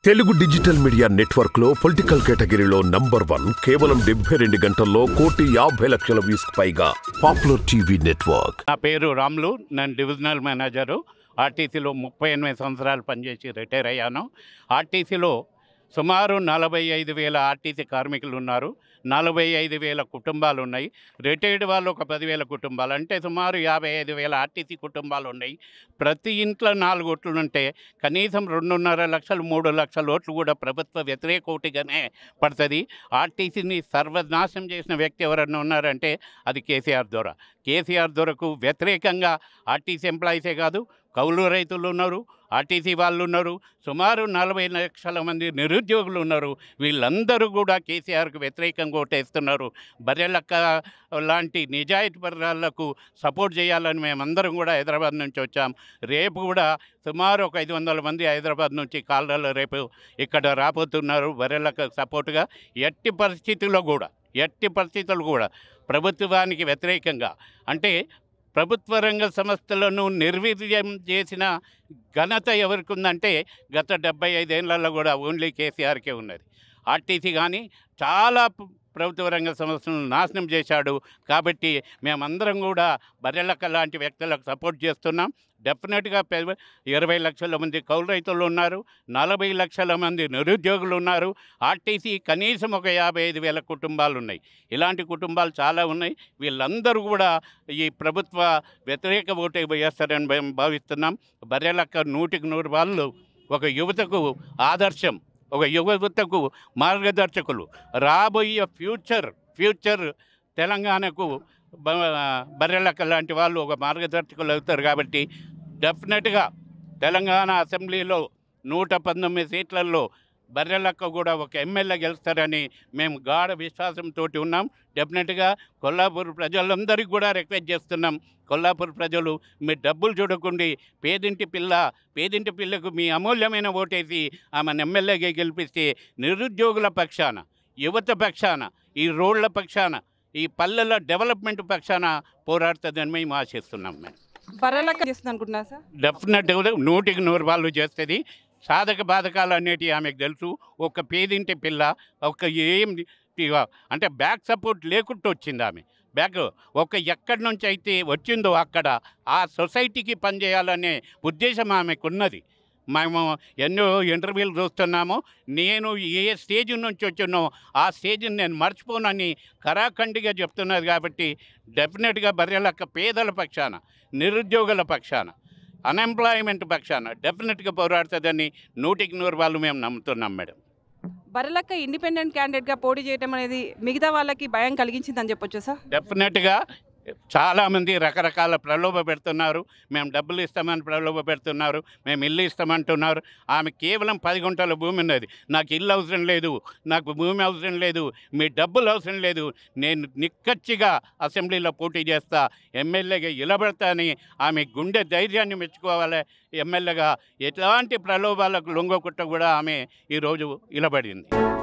Telugu digital media network లో political కేటగిరీలో number one కేవలం డెబ్బై రెండు గంటల్లో కోటి యాభై లక్షల వ్యూస్ పైగా పాపులర్ టీవీ నెట్వర్క్ నా పేరు రాములు నేను డివిజనల్ మేనేజరు ఆర్టీసీలో ముప్పై ఎనిమిది సంవత్సరాలు పనిచేసి రిటైర్ అయ్యాను ఆర్టీసీలో సుమారు నలభై ఐదు వేల ఆర్టీసీ కార్మికులు ఉన్నారు నలభై ఐదు వేల కుటుంబాలు ఉన్నాయి రిటైర్డ్ వాళ్ళు ఒక పదివేల కుటుంబాలు అంటే సుమారు యాభై ఐదు వేల ఆర్టీసీ కుటుంబాలు ఉన్నాయి ప్రతి ఇంట్లో నాలుగు ఓట్లు ఉంటే కనీసం రెండున్నర లక్షలు మూడు లక్షల ఓట్లు కూడా ప్రభుత్వ వ్యతిరేక ఓటుగానే పడుతుంది ఆర్టీసీని సర్వనాశనం చేసిన వ్యక్తి ఎవరన్నా ఉన్నారంటే అది కేసీఆర్ దొర కేసీఆర్ దొరకు వ్యతిరేకంగా ఆర్టీసీ ఎంప్లాయీసే కాదు కౌలు రైతులు ఉన్నారు ఆర్టీసీ వాళ్ళు ఉన్నారు సుమారు నలభై లక్షల మంది నిరుద్యోగులు ఉన్నారు వీళ్ళందరూ కూడా కేసీఆర్కు వ్యతిరేకంగా ఓటేస్తున్నారు బర్రెలక్క లాంటి నిజాయితీ పరాలకు సపోర్ట్ చేయాలని మేమందరం కూడా హైదరాబాద్ నుంచి వచ్చాం రేపు కూడా సుమారు ఒక ఐదు వందల మంది హైదరాబాద్ నుంచి కాళ్ళలో రేపు ఇక్కడ రాబోతున్నారు బర్రెలకు సపోర్ట్గా ఎట్టి పరిస్థితుల్లో కూడా ఎట్టి పరిస్థితులు కూడా ప్రభుత్వానికి వ్యతిరేకంగా అంటే ప్రభుత్వ రంగ సంస్థలను నిర్వీర్యం చేసిన ఘనత ఎవరికి ఉందంటే గత డెబ్బై ఐదేళ్లలో కూడా ఓన్లీ కేసీఆర్కే ఉన్నది ఆర్టీసీ కానీ చాలా ప- ప్రభుత్వ రంగ సంస్థలను నాశనం చేశాడు కాబట్టి మేమందరం కూడా బర్రెలక్క లాంటి వ్యక్తులకు సపోర్ట్ చేస్తున్నాం డెఫినెట్గా పె- ఇరవై లక్షల మంది కౌలు రైతులు ఉన్నారు నలభై లక్షల మంది నిరుద్యోగులు ఉన్నారు ఆర్టీసీ కనీసం ఒక యాభై ఐదు వేల కుటుంబాలు ఉన్నాయి ఇలాంటి కుటుంబాలు చాలా ఉన్నాయి వీళ్ళందరూ కూడా ఈ ప్రభుత్వ వ్యతిరేక ఓటు వేస్తారని మేము భావిస్తున్నాం బర్రెలక్క నూటికి నూరు వాళ్ళు ఒక యువతకు ఆదర్శం ఒక యువతకు మార్గదర్శకులు రాబోయే ఫ్యూచర్ ఫ్యూచర్ తెలంగాణకు బ- బర్రెలక్క లాంటి వాళ్ళు ఒక మార్గదర్శకులు అవుతారు కాబట్టి డెఫినెట్గా తెలంగాణ అసెంబ్లీలో నూట పంతొమ్మిది సీట్లలో బర్రెలక్క కూడా ఒక ఎమ్మెల్యే గెలుస్తారని మేము గాఢ విశ్వాసంతో ఉన్నాం డెఫినెట్గా కొల్లాపూర్ ప్రజలందరికీ కూడా రిక్వెస్ట్ చేస్తున్నాం కొల్లాపూర్ ప్రజలు మీ డబ్బులు చూడకుండి పేదింటి పిల్ల పేదింటి పిల్లకు మీ అమూల్యమైన ఓటేసి ఆమెను ఎమ్మెల్యేగా గెలిపిస్తే నిరుద్యోగుల పక్షాన యువత పక్షాన ఈ రోడ్ల పక్షాన ఈ పల్లెల డెవలప్మెంట్ పక్షాన పోరాడుతుందని మేము ఆశిస్తున్నాం మేము బర్రెలక్క చేస్తుంది అనుకుంటున్నా సార్ డెఫినెట్గా నూటికి నూరు వాళ్ళు చేస్తుంది సాధక బాధకాలు అనేటివి ఆమెకు తెలుసు ఒక పేదింటి పిల్ల ఒక ఏం ఇక అంటే బ్యాక్ సపోర్ట్ లేకుండా వచ్చింది ఆమె బ్యాక్ ఒక ఎక్కడి నుంచి అయితే వచ్చిందో అక్కడ ఆ సొసైటీకి పనిచేయాలనే ఉద్దేశం ఆమెకు ఉన్నది మేము ఎన్నో ఇంటర్వ్యూలు చూస్తున్నాము నేను ఏ స్టేజ్ నుంచి వచ్చినో ఆ స్టేజ్ని నేను మర్చిపోనని కరాఖండిగా చెప్తున్నది కాబట్టి డెఫినెట్గా బర్రెలక్క పేదల పక్షాన నిరుద్యోగుల పక్షాన అన్ఎంప్లాయ్మెంట్ పక్షాన డెఫినెట్గా పోరాడుతుందని నూటికి నూరు వాళ్ళు మేము నమ్ముతున్నాం మేడం బర్రెలక్క ఇండిపెండెంట్ క్యాండిడేట్గా పోటీ చేయడం అనేది మిగతా వాళ్ళకి భయం కలిగించిందని చెప్పొచ్చు సార్ డెఫినెట్గా చాలామంది రకరకాల ప్రలోభ పెడుతున్నారు మేము డబ్బులు ఇస్తామని ప్రలోభ పెడుతున్నారు మేము ఇల్లు ఇస్తామంటున్నారు ఆమె కేవలం పది గుంటల భూమి ఉన్నది నాకు ఇల్లు అవసరం లేదు నాకు భూమి అవసరం లేదు మీ డబ్బులు అవసరం లేదు నేను నిక్కచ్చిగా అసెంబ్లీలో పోటీ చేస్తా ఎమ్మెల్యేగా ఇలబడతా అని ఆమె గుండె ధైర్యాన్ని మెచ్చుకోవాలి ఎమ్మెల్యేగా ఎట్లాంటి ప్రలోభాలకు లొంగకుండా కూడా ఆమె ఈరోజు ఇలబడింది